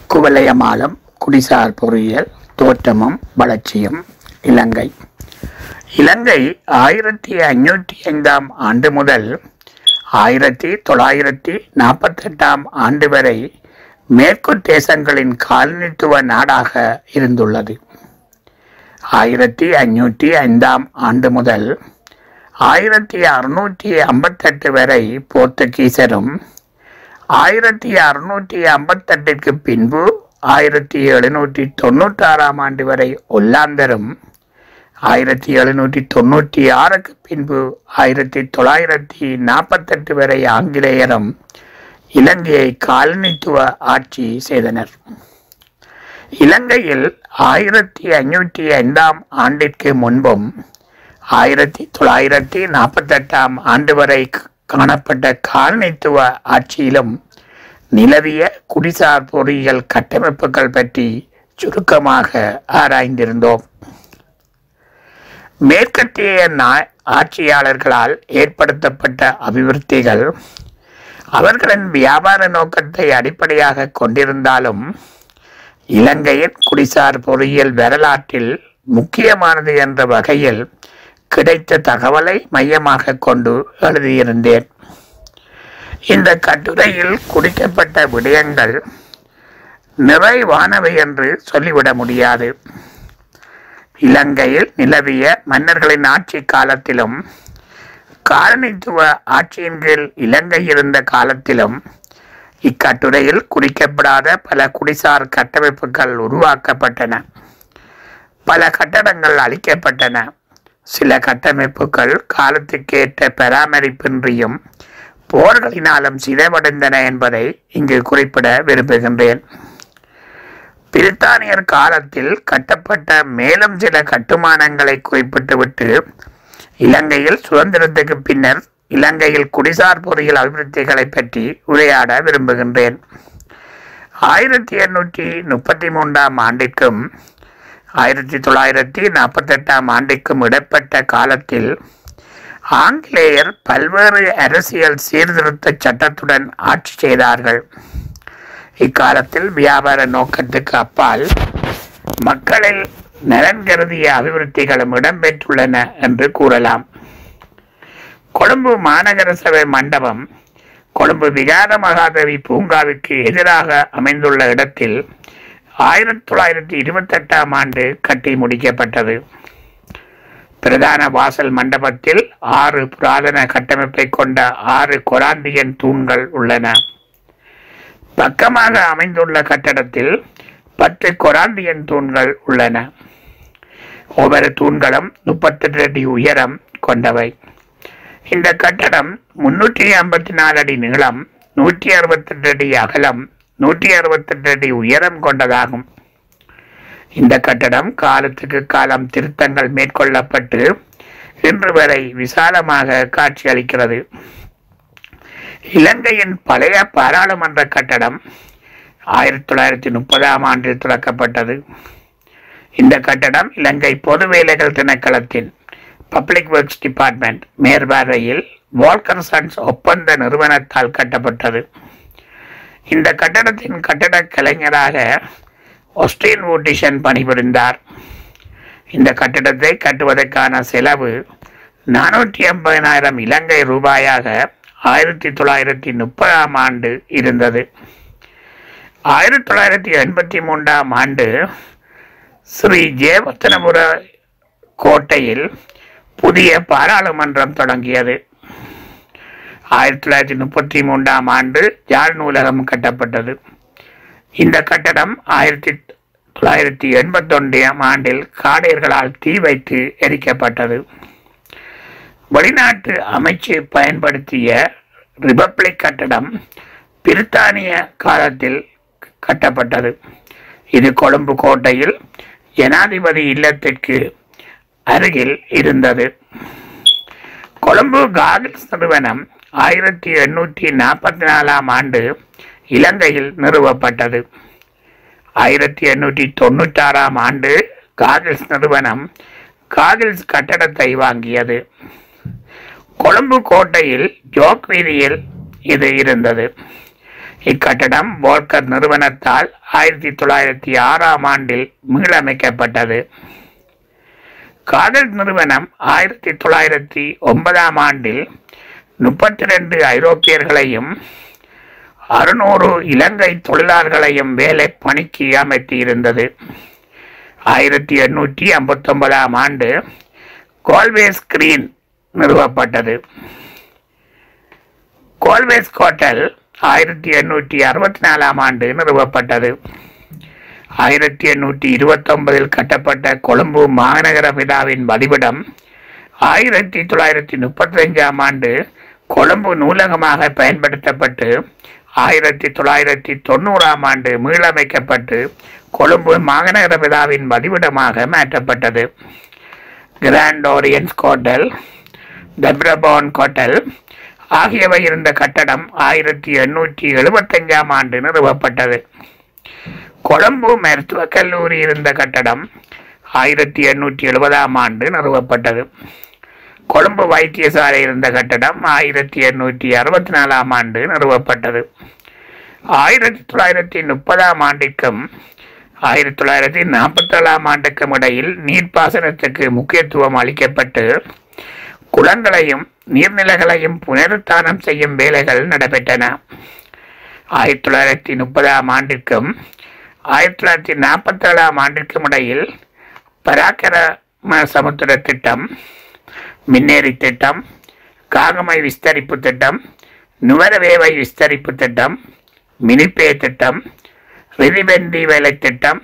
குவலயமாலம் குடிசார் பொறியியல் தோற்றமும் வளர்ச்சியும் இலங்கை இலங்கை ஆயிரத்தி ஐநூற்றி ஐந்தாம் ஆண்டு முதல் ஆயிரத்தி தொள்ளாயிரத்தி நாற்பத்தெட்டாம் ஆண்டு வரை மேற்கு தேசங்களின் காலனித்துவ நாடாக இருந்துள்ளது ஆயிரத்தி ஐநூற்றி ஐந்தாம் ஆண்டு முதல் ஆயிரத்தி அறுநூற்றி ஐம்பத்தெட்டு வரை போர்த்துகீசரும் ஆயிரத்தி அறுநூற்றி ஐம்பத்தெட்டுக்கு பின்பு ஆயிரத்தி எழுநூற்றி தொண்ணூற்றாறாம் ஆண்டு வரை ஒல்லாந்தரும் ஆயிரத்தி எழுநூற்றி தொண்ணூற்றி ஆறுக்கு பின்பு ஆயிரத்தி தொள்ளாயிரத்தி நாற்பத்தெட்டு வரை ஆங்கிலேயரும் இலங்கையை காலனித்துவ ஆட்சி செய்தனர் இலங்கையில் ஆயிரத்தி ஐநூற்றி ஐந்தாம் ஆண்டிற்கு முன்பும் ஆயிரத்தி தொள்ளாயிரத்தி நாற்பத்தெட்டாம் ஆண்டு வரை காணப்பட்ட காலனித்துவ ஆட்சியிலும் நிலவிய குடிசார் பொறியியல் கட்டமைப்புகள் பற்றி சுருக்கமாக ஆராய்ந்திருந்தோம் மேற்கத்திய நா- ஆட்சியாளர்களால் ஏற்படுத்தப்பட்ட அபிவிருத்திகள் அவர்களின் வியாபார நோக்கத்தை அடிப்படையாக கொண்டிருந்தாலும் இலங்கையின் குடிசார் பொறியியல் வரலாற்றில் முக்கியமானது என்ற வகையில் கிடைத்த தகவலை மையமாக கொண்டு எழுதியிருந்தேன் இந்த கட்டுரையில் குறிக்கப்பட்ட விடயங்கள் நிறைவானவை என்று சொல்லிவிட முடியாது இலங்கையில் நிலவிய மன்னர்களின் ஆட்சி காலத்திலும் காலனித்துவ ஆட்சியின் கீழ் இலங்கை இருந்த காலத்திலும் இக்கட்டுரையில் குறிக்கப்படாத பல குடிசார் கட்டமைப்புகள் உருவாக்கப்பட்டன பல கட்டடங்கள் அழிக்கப்பட்டன சில கட்டமைப்புகள் காலத்துக்கேற்ற பராமரிப்பின்றியும் போர்களினாலும் சிதைவடைந்தன என்பதை இங்கு குறிப்பிட விரும்புகின்றேன் பிரித்தானியர் காலத்தில் கட்டப்பட்ட மேலும் சில கட்டுமானங்களை குறிப்பிட்டுவிட்டு இலங்கையில் சுதந்திரத்துக்கு பின்னர் இலங்கையில் குடிசார் பொறியியல் அபிவிருத்திகளை பற்றி உரையாட விரும்புகின்றேன் ஆயிரத்தி எண்ணூற்றி முப்பத்தி மூன்றாம் ஆண்டிற்கும் ஆயிரத்தி தொள்ளாயிரத்தி நாற்பத்தெட்டாம் ஆண்டிற்கும் இடைப்பட்ட காலத்தில் ஆங்கிலேயர் பல்வேறு அரசியல் சீர்திருத்த சட்டத்துடன் ஆட்சி செய்தார்கள் இக்காலத்தில் வியாபார நோக்கத்துக்கு அப்பால் மக்களில் நலன் கருதிய அபிவிருத்திகளும் இடம்பெற்றுள்ளன என்று கூறலாம் கொழும்பு மாநகர சபை மண்டபம் கொழும்பு விகார மகாதேவி பூங்காவிற்கு எதிராக அமைந்துள்ள இடத்தில் ஆயிரத்தி தொள்ளாயிரத்தி இருபத்தெட்டாம் ஆண்டு கட்டி முடிக்கப்பட்டது பிரதான வாசல் மண்டபத்தில் ஆறு புராதன கட்டமைப்பை கொண்ட ஆறு கொராந்தியன் தூண்கள் உள்ளன பக்கமாக அமைந்துள்ள கட்டடத்தில் பத்து கொராந்தியன் தூண்கள் உள்ளன ஒவ்வொரு தூண்களும் முப்பத்தெட்டு அடி உயரம் கொண்டவை இந்த கட்டடம் முன்னூற்றி ஐம்பத்தி நாலு அடி நீளம் நூற்றி அறுபத்தெட்டு அடி அகலம் நூற்றி அறுபத்தெட்டு அடி உயரம் கொண்டதாகும் இந்த கட்டடம் காலத்துக்கு காலம் திருத்தங்கள் மேற்கொள்ளப்பட்டு இன்று வரை விசாலமாக காட்சியளிக்கிறது இலங்கையின் பழைய பாராளுமன்ற கட்டடம் ஆயிரத்தி தொள்ளாயிரத்தி முப்பதாம் ஆண்டில் துறக்கப்பட்டது இந்த கட்டடம் இலங்கை பொது வேலைகள் திணைக்களத்தின் பப்ளிக் ஒர்க்ஸ் டிபார்ட்மெண்ட் மேற்பார்வையில் வால்கர் சன்ஸ் ஒப்பந்த நிறுவனத்தால் கட்டப்பட்டது இந்த கட்டடத்தின் கட்டடக் கலைஞராக ஒஸ்டின் வூட்டிஷன் பணிபுரிந்தார் இந்த கட்டிடத்தை கட்டுவதற்கான செலவு நானூற்றி ஐம்பதினாயிரம் இலங்கை ரூபாயாக ஆயிரத்தி தொள்ளாயிரத்தி முப்பதாம் ஆண்டு இருந்தது ஆயிரத்தி தொள்ளாயிரத்தி எண்பத்தி மூன்றாம் ஆண்டு ஸ்ரீ ஜெயவர்த்தனபுர கோட்டையில் புதிய பாராளுமன்றம் தொடங்கியது ஆயிரத்தி தொள்ளாயிரத்தி முப்பத்தி மூன்றாம் ஆண்டு யாழ் நூலகம் கட்டப்பட்டது இந்த கட்டடம் ஆயிரத்தி தொள்ளாயிரத்தி எண்பத்தொன்றாம் ஆண்டில் காடையர்களால் தீ வைத்து எரிக்கப்பட்டது வெளிநாட்டு அமைச்சு பயன்படுத்திய ரிபப்ளிக் கட்டடம் பிரித்தானிய காலத்தில் கட்டப்பட்டது இது கொழும்பு கோட்டையில் ஜனாதிபதி இல்லத்திற்கு அருகில் இருந்தது கொழும்பு கார்கில்ஸ் நிறுவனம் ஆயிரத்தி எண்ணூற்றி நாற்பத்தி நாலாம் ஆண்டு இலங்கையில் நிறுவப்பட்டது ஆயிரத்தி எண்ணூற்றி தொண்ணூற்றாறாம் ஆண்டு காகில்ஸ் நிறுவனம் காகில்ஸ் கட்டடத்தை வாங்கியது கொழும்பு கோட்டையில் ஜோக் வீதியில் இது இருந்தது இக்கட்டடம் போல்கர் நிறுவனத்தால் ஆயிரத்தி தொள்ளாயிரத்தி ஆறாம் ஆண்டில் மீளமைக்கப்பட்டது காதல் நிறுவனம் ஆயிரத்தி தொள்ளாயிரத்தி ஒன்பதாம் ஆண்டில் முப்பத்தி ரெண்டு ஐரோப்பியர்களையும் அறுநூறு இலங்கை தொழிலாளர்களையும் வேலை பணிக்கு அமர்த்தியிருந்தது ஆயிரத்தி எண்ணூற்றி ஐம்பத்தொன்பதாம் ஆண்டு கோல்வேஸ் கிரீன் நிறுவப்பட்டது கோல்வேஸ் ஹோட்டல் ஆயிரத்தி எண்ணூற்றி அறுபத்தி நாலாம் ஆண்டு நிறுவப்பட்டது ஆயிரத்தி எண்ணூற்றி இருபத்தொன்பதில் கட்டப்பட்ட கொழும்பு மாநகர பிதாவின் வதிவிடம் ஆயிரத்தி தொள்ளாயிரத்தி முப்பத்தஞ்சாம் ஆண்டு கொழும்பு நூலகமாக பயன்படுத்தப்பட்டு ஆயிரத்தி தொள்ளாயிரத்தி தொண்ணூறாம் ஆண்டு மீளமைக்கப்பட்டு கொழும்பு மாநகர பிதாவின் வதிவிடமாக மாற்றப்பட்டது grand oriental hotel Taprobane hotel ஆகியவை இருந்த கட்டடம் ஆயிரத்தி எண்ணூற்றி எழுபத்தஞ்சாம் ஆண்டு நிறுவப்பட்டது கொழும்பு மருத்துவக் கல்லூரி இருந்த கட்டடம் ஆயிரத்தி எண்ணூற்றி எழுபதாம் ஆண்டு நிறுவப்பட்டது கொழும்பு வைத்தியசாலை இருந்த கட்டடம் ஆயிரத்தி எண்ணூற்றி அறுபத்தி நாலாம் ஆண்டு நிறுவப்பட்டது ஆயிரத்தி தொள்ளாயிரத்தி முப்பதாம் ஆண்டிற்கும் ஆயிரத்தி தொள்ளாயிரத்தி நாற்பத்தேழாம் ஆண்டுக்கும் இடையில் நீர்ப்பாசனத்துக்கு முக்கியத்துவம் அளிக்கப்பட்டு குளங்களையும் நீர்நிலைகளையும் புனருத்தானம் செய்யும் வேலைகள் நடைபெற்றன ஆயிரத்தி தொள்ளாயிரத்தி முப்பதாம் ஆண்டிற்கும் ஆயிரத்தி தொள்ளாயிரத்தி நாற்பத்தேழாம் ஆண்டிற்கும் இடையில் பராக்கரம சமுத்திர திட்டம் மின்னேரி திட்டம் காகமை விஸ்தரிப்பு திட்டம் நுவரவேவை விஸ்தரிப்பு திட்டம் மினிப்பே திட்டம் ரிதிபெந்தி வேலை திட்டம்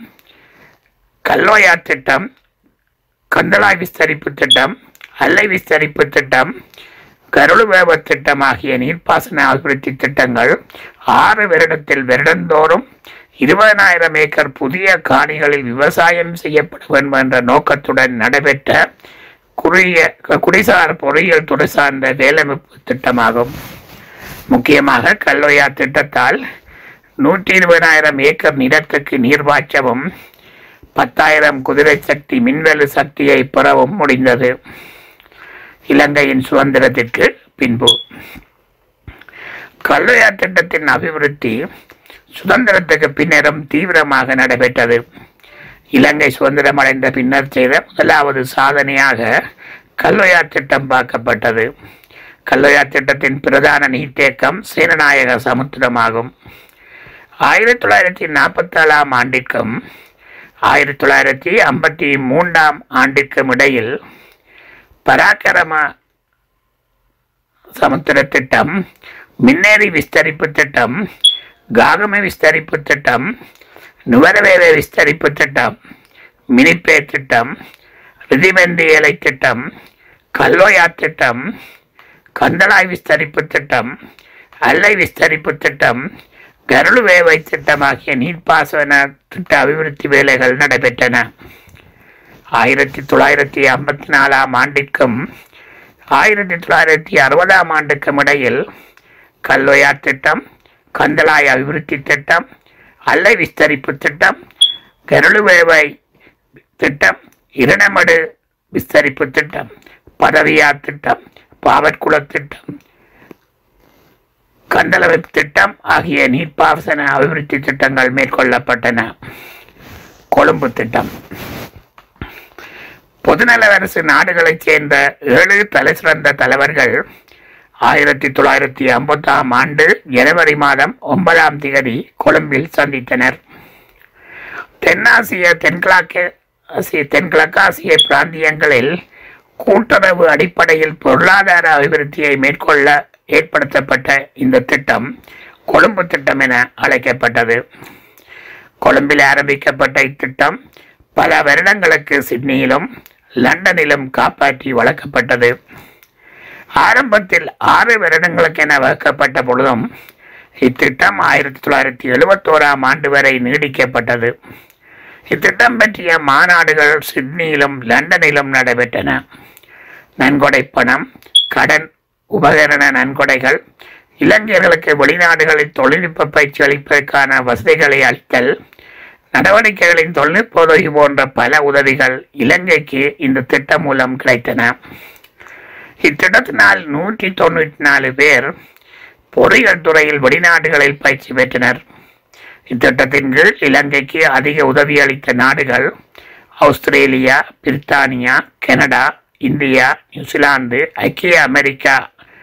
கல்லோயா திட்டம் கந்தளாய் விஸ்தரிப்பு திட்டம் அல்லை விஸ்தரிப்பு திட்டம் கருளுவேவ திட்டம் ஆகிய நீர்ப்பாசன அபிவிருத்தி திட்டங்கள் ஆறு வருடத்தில் வருடந்தோறும் இருபதனாயிரம் ஏக்கர் புதிய காணிகளில் விவசாயம் செய்யப்பட வேண்டும் என்ற நோக்கத்துடன் நடைபெற்ற குறுகிய குடிசார் பொறியியல் துறை சார்ந்த வேலைவாய்ப்பு திட்டமாகும் முக்கியமாக கல்லோயா திட்டத்தால் நூற்றி இருபதாயிரம் ஏக்கர் நிலத்துக்கு நீர் பாய்ச்சவும் பத்தாயிரம் குதிரை சக்தி மின்வெளு சக்தியை பெறவும் முடிந்தது இலங்கையின் சுதந்திரத்திற்கு பின்பு கல்லோயா திட்டத்தின் அபிவிருத்தி சுதந்திரத்துக்கு பின்னரும் தீவிரமாக நடைபெற்றது இலங்கை சுதந்திரம் அடைந்த பின்னர் செய்த முதலாவது சாதனையாக கல்லோயா திட்டம் பார்க்கப்பட்டது கல்லோயா திட்டத்தின் பிரதான நீர்த்தேக்கம் சீனநாயக சமுத்திரமாகும் ஆயிரத்தி தொள்ளாயிரத்தி நாற்பத்தேழாம் ஆண்டிற்கும் ஆயிரத்தி தொள்ளாயிரத்தி ஐம்பத்தி மூன்றாம் ஆண்டிற்கும் இடையில் பராக்கிரம சமுத்திர திட்டம் மின்னேரி விஸ்தரிப்பு திட்டம் காகம விஸ்தரிப்பு திட்டம் நுவரவேலை விஸ்தரிப்பு திட்டம் மினிப்பே திட்டம் ரிதிபந்தி ஏலை திட்டம் கல்லோயா திட்டம் கந்தளாய் விஸ்தரிப்பு திட்டம் அல்லை விஸ்தரிப்பு திட்டம் கருளுவேவை திட்டம் ஆகிய நீர்ப்பாசன திட்ட அபிவிருத்தி வேலைகள் நடைபெற்றன ஆயிரத்தி தொள்ளாயிரத்தி ஐம்பத்தி நாலாம் ஆண்டிற்கும் ஆயிரத்தி தொள்ளாயிரத்தி அறுபதாம் ஆண்டுக்கும் இடையில் கல்லோயா திட்டம் கந்தளாய் அபிவிருத்தி திட்டம் அல்லை விஸ்தரிப்பு திட்டம் கருளுவேவை திட்டம் இரணமடு விஸ்தரிப்பு திட்டம் பதவியா திட்டம் பாவற்குள திட்டம் கந்தளவை திட்டம் ஆகிய நீர்ப்பாசன அபிவிருத்தி திட்டங்கள் மேற்கொள்ளப்பட்டன கொழும்பு திட்டம் பொதுநல அரசு நாடுகளைச் சேர்ந்த ஏழு தலைசிறந்த தலைவர்கள் ஆயிரத்தி தொள்ளாயிரத்தி ஐம்பத்தாம் ஆண்டு ஜனவரி மாதம் ஒன்பதாம் தேதி கொழும்பில் சந்தித்தனர் தென்னாசிய தென்கிழக்கு ஆசிய தென்கிழக்காசிய பிராந்தியங்களில் கூட்டுறவு அடிப்படையில் பொருளாதார அபிவிருத்தியை மேற்கொள்ள ஏற்படுத்தப்பட்ட இந்த திட்டம் கொழும்பு திட்டம் என அழைக்கப்பட்டது கொழும்பில் ஆரம்பிக்கப்பட்ட இத்திட்டம் பல வருடங்களுக்கு சிட்னியிலும் லண்டனிலும் காப்பாற்றி வளர்க்கப்பட்டது ஆரம்பத்தில் ஆறு வருடங்களுக்கு என வகுக்கப்பட்ட பொழுதும் இத்திட்டம் ஆயிரத்தி தொள்ளாயிரத்தி எழுபத்தோராம் ஆண்டு வரை நீடிக்கப்பட்டது இத்திட்டம் பற்றிய மாநாடுகள் சிட்னியிலும் லண்டனிலும் நடைபெற்றன நன்கொடை பணம் கடன் உபகரண நன்கொடைகள் இளைஞர்களுக்கு வெளிநாடுகளில் தொழில்நுட்ப பயிற்சி அளிப்பதற்கான வசதிகளை அளித்தல் நடவடிக்கைகளின் தொழில்நுட்ப உதவி போன்ற பல உதவிகள் இலங்கைக்கு இந்த திட்டம் மூலம் கிடைத்தன இத்திட்டத்தினால் நூற்றி தொண்ணூற்றி நாலு பேர் பொறியியல் துறையில் வெளிநாடுகளில் பயிற்சி பெற்றனர் இத்திட்டத்தின் கீழ் இலங்கைக்கு அதிக உதவி அளித்த நாடுகள் ஆஸ்திரேலியா பிரித்தானியா கனடா இந்தியா நியூசிலாந்து ஐக்கிய அமெரிக்கா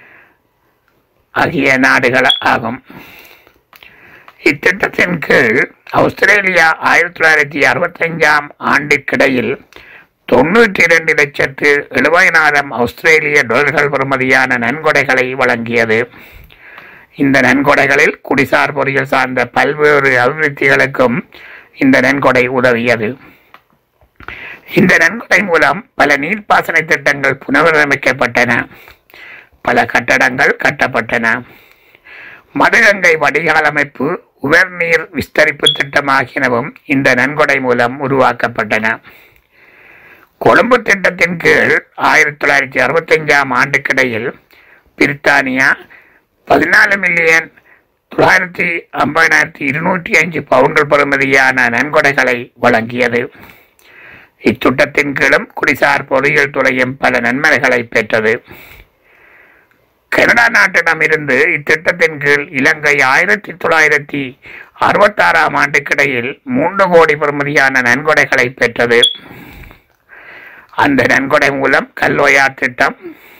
ஆகிய நாடுகள் ஆகும் இத்திட்டத்தின் கீழ் ஆஸ்திரேலியா ஆயிரத்தி தொள்ளாயிரத்தி அறுபத்தஞ்சாம் ஆண்டிற்கிடையில் தொண்ணூற்றி இரண்டு லட்சத்து எழுபதினாயிரம் ஆஸ்திரேலிய டாலர்கள் பெறுமதியான நன்கொடைகளை வழங்கியது இந்த நன்கொடைகளில் குடிசார் பொறியியல் சார்ந்த பல்வேறு அபிவிருத்திகளுக்கும் இந்த நன்கொடை உதவியது இந்த நன்கொடை மூலம் பல நீர்ப்பாசன திட்டங்கள் புனரமைக்கப்பட்டன பல கட்டடங்கள் கட்டப்பட்டன மதுகங்கை வடிகால் அமைப்பு உவர்நீர் விஸ்தரிப்பு திட்டம் ஆகியனவும் இந்த நன்கொடை மூலம் உருவாக்கப்பட்டன கொழும்பு திட்டத்தின் கீழ் ஆயிரத்தி தொள்ளாயிரத்தி அறுபத்தஞ்சாம் ஆண்டுக்கிடையில் பிரித்தானியா பதினாலு மில்லியன் தொள்ளாயிரத்தி ஐம்பதாயிரத்தி இருநூற்றி அஞ்சு பவுன்கள் பெறுமதியான நன்கொடைகளை வழங்கியது இத்திட்டத்தின் கீழும் குடிசார் பொறியியல் துறையும் பல நன்மைகளை பெற்றது கனடா நாட்டிடமிருந்து இத்திட்டத்தின் கீழ் இலங்கை ஆயிரத்தி தொள்ளாயிரத்தி அறுபத்தாறாம் ஆண்டுக்கிடையில் மூன்று கோடி பெறுமதியான நன்கொடைகளை பெற்றது அந்த நன்கொடை மூலம் கல்லோயார் திட்டம்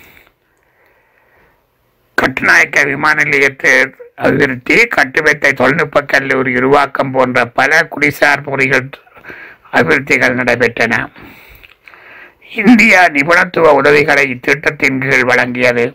கட்டுநாயக்க விமான நிலையத்தை அபிவிருத்தி கட்டுவெத்தை தொழில்நுட்ப கல்லூரி உருவாக்கம் போன்ற பல குடிசார் பொறிகள் அபிவிருத்திகள் நடைபெற்றன இந்தியா நிபுணத்துவ உதவிகளை இத்திட்டத்தின் கீழ் வழங்கியது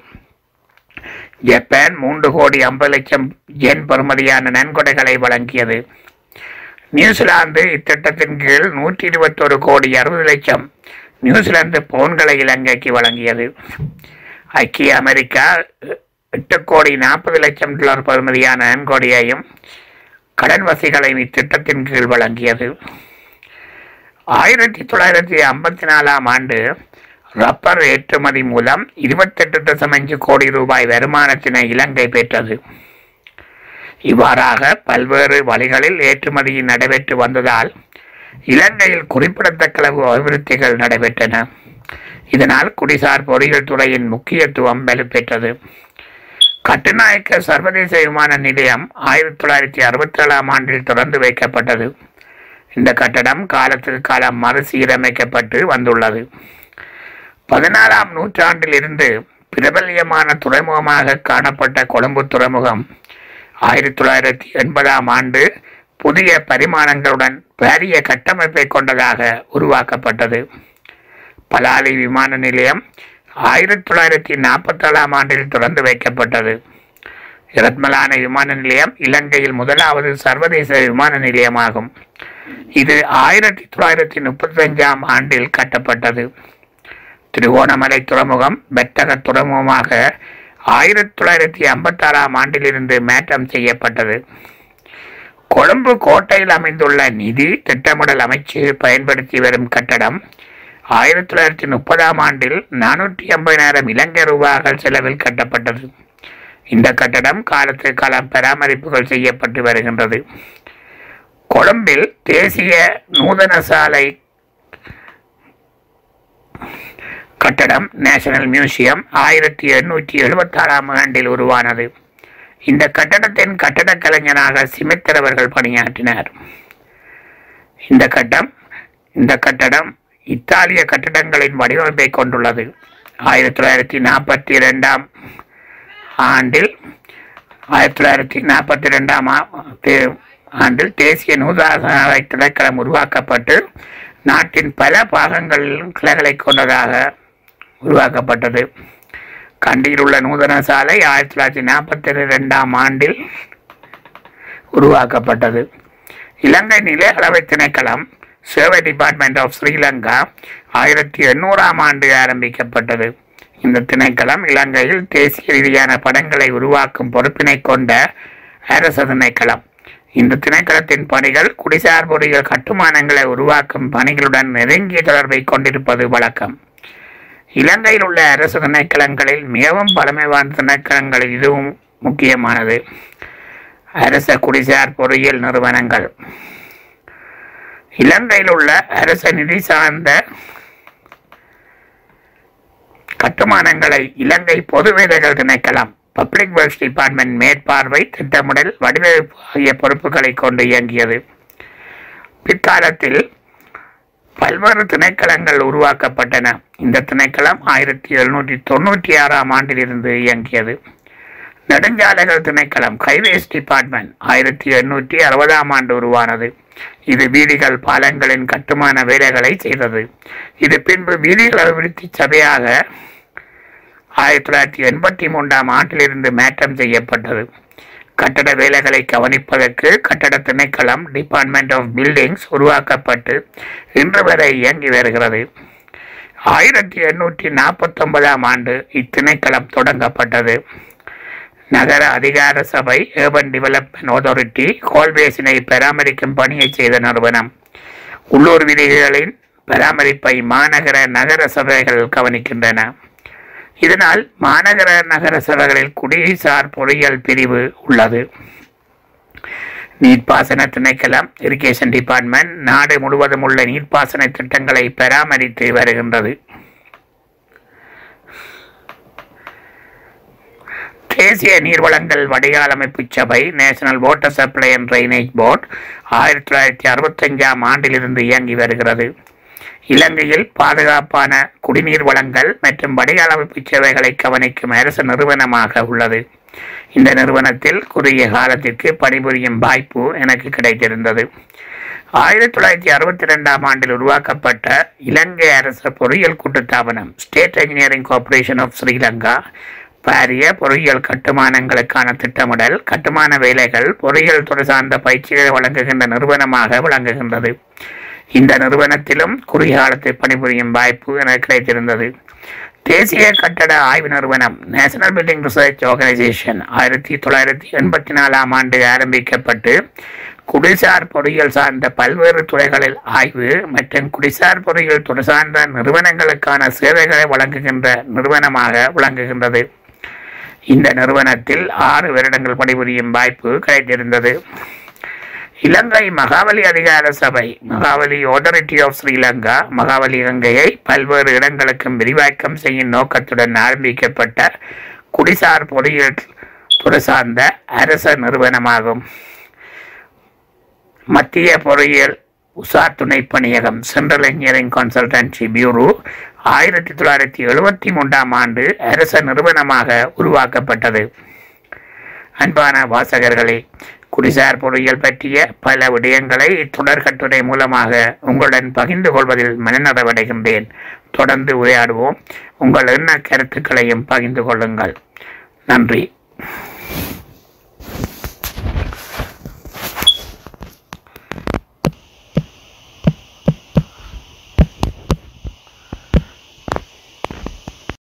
ஜப்பான் மூன்று கோடி ஐம்பது லட்சம் ஜென் பெறுமதியான நன்கொடைகளை வழங்கியது நியூசிலாந்து இத்திட்டத்தின் கீழ் நூற்றி இருபத்தொரு கோடி அறுபது லட்சம் நியூசிலாந்து பவுன்களை இலங்கைக்கு வழங்கியது ஐக்கிய அமெரிக்கா எட்டு கோடி நாற்பது லட்சம் டாலர் பெறுமதியான நன்கொடையையும் கடன் வசதிகளையும் இத்திட்டத்தின் கீழ் வழங்கியது ஆயிரத்தி தொள்ளாயிரத்தி ஐம்பத்தி நாலாம் ஆண்டு ரப்பர் ஏற்றுமதி மூலம் இருபத்தெட்டு தசம் அஞ்சு கோடி ரூபாய் வருமானத்தினை இலங்கை பெற்றது இவ்வாறாக பல்வேறு வழிகளில் ஏற்றுமதி நடைபெற்று வந்ததால் இலங்கையில் குறிப்பிடத்தக்க அளவு அபிவிருத்திகள் நடைபெற்றன இதனால் குடிசார் பொறியியல் துறையின் முக்கியத்துவம் வலுப்பெற்றது கட்டுநாயக்க சர்வதேச விமான நிலையம் ஆயிரத்தி தொள்ளாயிரத்தி அறுபத்தி ஏழாம் ஆண்டில் திறந்து வைக்கப்பட்டது இந்த கட்டடம் காலத்துக்கு காலம் மறுசீரமைக்கப்பட்டு வந்துள்ளது பதினாறாம் நூற்றாண்டில் இருந்து பிரபல்யமான துறைமுகமாக காணப்பட்ட கொழும்பு துறைமுகம் ஆயிரத்தி தொள்ளாயிரத்தி எண்பதாம் ஆண்டு புதிய பரிமாணங்களுடன் பாரிய கட்டமைப்பை கொண்டதாக உருவாக்கப்பட்டது பலாலி விமான நிலையம் ஆயிரத்தி தொள்ளாயிரத்தி நாற்பத்தேழாம் ஆண்டில் திறந்து வைக்கப்பட்டது இரத்மலான விமான நிலையம் இலங்கையில் முதலாவது சர்வதேச விமான நிலையமாகும் இது ஆயிரத்தி தொள்ளாயிரத்தி முப்பத்தஞ்சாம் ஆண்டில் கட்டப்பட்டது திருகோணமலை துறைமுகம் வெட்டக துறைமுகமாக ஆயிரத்தி தொள்ளாயிரத்தி ஐம்பத்தாறாம் ஆண்டிலிருந்து மாற்றம் செய்யப்பட்டது கொழும்பு கோட்டையில் அமைந்துள்ள நிதி திட்டமிடல் அமைச்சு பயன்படுத்தி வரும் கட்டடம் ஆயிரத்தி தொள்ளாயிரத்தி முப்பதாம் ஆண்டில் நானூற்றி ஐம்பதாயிரம் இலங்கை ரூபாய்கள் செலவில் கட்டப்பட்டது இந்த கட்டடம் காலத்து காலம் பராமரிப்புகள் செய்யப்பட்டு வருகின்றது கொழும்பில் தேசிய நூதன சாலை கட்டடம் நேஷனல் மியூசியம் ஆயிரத்தி எண்ணூற்றி எழுபத்தாறாம் ஆண்டில் உருவானது இந்த கட்டடத்தின் கட்டடக் கலைஞராக சிமித்தர் அவர்கள் பணியாற்றினார் இந்த கட்டம் இந்த கட்டடம் இத்தாலிய கட்டடங்களின் வடிவமைப்பை கொண்டுள்ளது ஆயிரத்தி தொள்ளாயிரத்தி நாற்பத்தி ரெண்டாம் ஆண்டில் ஆயிரத்தி தொள்ளாயிரத்தி நாற்பத்தி ரெண்டாம் ஆண்டில் தேசிய நூதாசாலை திணைக்களம் உருவாக்கப்பட்டு நாட்டின் பல பாகங்களிலும் கிளைகளை கொண்டதாக உருவாக்கப்பட்டது கண்டியில் உள்ள நூதன சாலை ஆயிரத்தி தொள்ளாயிரத்தி நாற்பத்தி ரெண்டாம் ஆண்டில் உருவாக்கப்பட்டது இலங்கை நில அளவை திணைக்களம் சர்வே டிபார்ட்மெண்ட் ஆஃப் ஸ்ரீலங்கா ஆயிரத்தி எண்ணூறாம் ஆண்டு ஆரம்பிக்கப்பட்டது இந்த திணைக்களம் இலங்கையில் தேசிய ரீதியான படங்களை உருவாக்கும் பொறுப்பினை கொண்ட அரசு திணைக்களம் இந்த திணைக்களத்தின் பணிகள் குடிசார் பொறியியல் கட்டுமானங்களை உருவாக்கும் பணிகளுடன் நெருங்கிய தொடர்பை கொண்டிருப்பது வழக்கம் இலங்கையில் உள்ள அரசு திணைக்களங்களில் மிகவும் பழமை வாய்ந்த திணைக்களங்களில் இதுவும் முக்கியமானது அரச குடிசார் பொறியியல் நிறுவனங்கள் இலங்கையில் உள்ள அரச நிதி சார்ந்த கட்டுமானங்களை இலங்கை பொது வேலைகள் திணைக்களம் பப்ளிக் ஒர்க்ஸ் டிபார்ட்மெண்ட் மேற்பார்வை திட்டமிடல் வடிவமைப்பு ஆகிய பொறுப்புகளை கொண்டு இயங்கியது பிற்காலத்தில் பல்வேறு திணைக்களங்கள் உருவாக்கப்பட்டன இந்த திணைக்களம் ஆயிரத்தி எழுநூற்றி தொண்ணூற்றி ஆறாம் ஆண்டிலிருந்து இயங்கியது நெடுஞ்சாலைகள் திணைக்களம் ஹைவேஸ் டிபார்ட்மெண்ட் ஆயிரத்தி எண்ணூற்றி அறுபதாம் ஆண்டு உருவானது இது வீதிகள் பாலங்களின் கட்டுமான வேலைகளை செய்தது இது பின்பு வீதிகள் அபிவிருத்தி சபையாக ஆயிரத்தி தொள்ளாயிரத்தி எண்பத்தி மூன்றாம் ஆண்டிலிருந்து மாற்றம் செய்யப்பட்டது கட்டட வேலைகளை கவனிப்பதற்கு கட்டட திணைக்களம் டிபார்ட்மெண்ட் ஆஃப் பில்டிங்ஸ் உருவாக்கப்பட்டு இன்று வரை இயங்கி வருகிறது ஆயிரத்தி எண்ணூற்றி நாற்பத்தொன்பதாம் ஆண்டு இத்திணைக்களம் தொடங்கப்பட்டது நகர அதிகார சபை ஏர்பன் டெவலப்மெண்ட் அத்தாரிட்டி கோல்பேசினை பராமரிக்கும் பணியை செய்த நிறுவனம் உள்ளூர் விதிகளின் பராமரிப்பை மாநகர நகர சபைகள் கவனிக்கின்றன இதனால் மாநகர நகர சபைகளில் குடிசார் பொறியியல் பிரிவு உள்ளது நீர்ப்பாசன திணைக்களம் இரிகேஷன் டிபார்ட்மெண்ட் நாடு முழுவதும் உள்ள நீர்ப்பாசன திட்டங்களை பராமரித்து வருகின்றது தேசிய நீர்வளங்கள் வடிகால் அமைப்பு சபை national water supply and drainage board ஆயிரத்தி தொள்ளாயிரத்தி அறுபத்தஞ்சாம் ஆண்டிலிருந்து இயங்கி வருகிறது இலங்கையில் பாதுகாப்பான குடிநீர் வளங்கள் மற்றும் வடிகால் அமைப்பு சேவைகளை கவனிக்கும் அரசு நிறுவனமாக உள்ளது இந்த நிறுவனத்தில் குறுகிய காலத்திற்கு பணிபுரியும் வாய்ப்பு எனக்கு கிடைத்திருந்தது ஆயிரத்தி தொள்ளாயிரத்தி அறுபத்தி ரெண்டாம் ஆண்டில் உருவாக்கப்பட்ட இலங்கை அரசு பொறியியல் கூட்டுத்தாபனம் state engineering corporation of Sri Lanka பாரிய பொறியியல் கட்டுமானங்களுக்கான திட்டமிடல் கட்டுமான வேலைகள் பொறியியல் துறை சார்ந்த பயிற்சிகளை வழங்குகின்ற நிறுவனமாக விளங்குகின்றது இந்த நிறுவனத்திலும் குறுகிய காலத்தில் பணிபுரியும் வாய்ப்பு எனக்கு கிடைத்திருந்தது தேசிய கட்டட ஆய்வு நிறுவனம் நேஷனல் பில்டிங் ரிசர்ச் ஆர்கனைசேஷன் ஆயிரத்தி தொள்ளாயிரத்தி எண்பத்தி நாலாம் ஆண்டு ஆரம்பிக்கப்பட்டு குடிசார் பொறியியல் சார்ந்த பல்வேறு துறைகளில் ஆய்வு மற்றும் குடிசார் பொறியியல் துறை சார்ந்த நிறுவனங்களுக்கான சேவைகளை வழங்குகின்ற நிறுவனமாக விளங்குகின்றது இந்த நிறுவனத்தில் ஆறு வருடங்கள் பணிபுரியும் வாய்ப்பு கிடைத்திருந்தது இலங்கை மகாவலி அதிகார சபை மகாவலி ஆதரிட்டி ஆஃப் ஸ்ரீலங்கா மகாவலி இலங்கையை பல்வேறு இடங்களுக்கும் விரிவாக்கம் செய்யும் நோக்கத்துடன் ஆரம்பிக்கப்பட்ட குடிசார் பொறியியல் துறை சார்ந்த அரச நிறுவனமாகும் மத்திய பொறியியல் உஷா துணை பணியகம் சென்ட்ரல் இன்ஜினியரிங் கன்சல்டன்சி பியூரோ ஆயிரத்தி தொள்ளாயிரத்தி எழுபத்தி மூன்றாம் ஆண்டு அரச நிறுவனமாக உருவாக்கப்பட்டது அன்பான வாசகர்களே குடிசார் பொறியியல் பற்றிய பல விடயங்களை இத்தொடர் கட்டுரை மூலமாக உங்களுடன் பகிர்ந்து கொள்வதில் மனநடவடைகின்றேன் தொடர்ந்து உரையாடுவோம் உங்கள் எண்ண கருத்துக்களையும் பகிர்ந்து கொள்ளுங்கள் நன்றி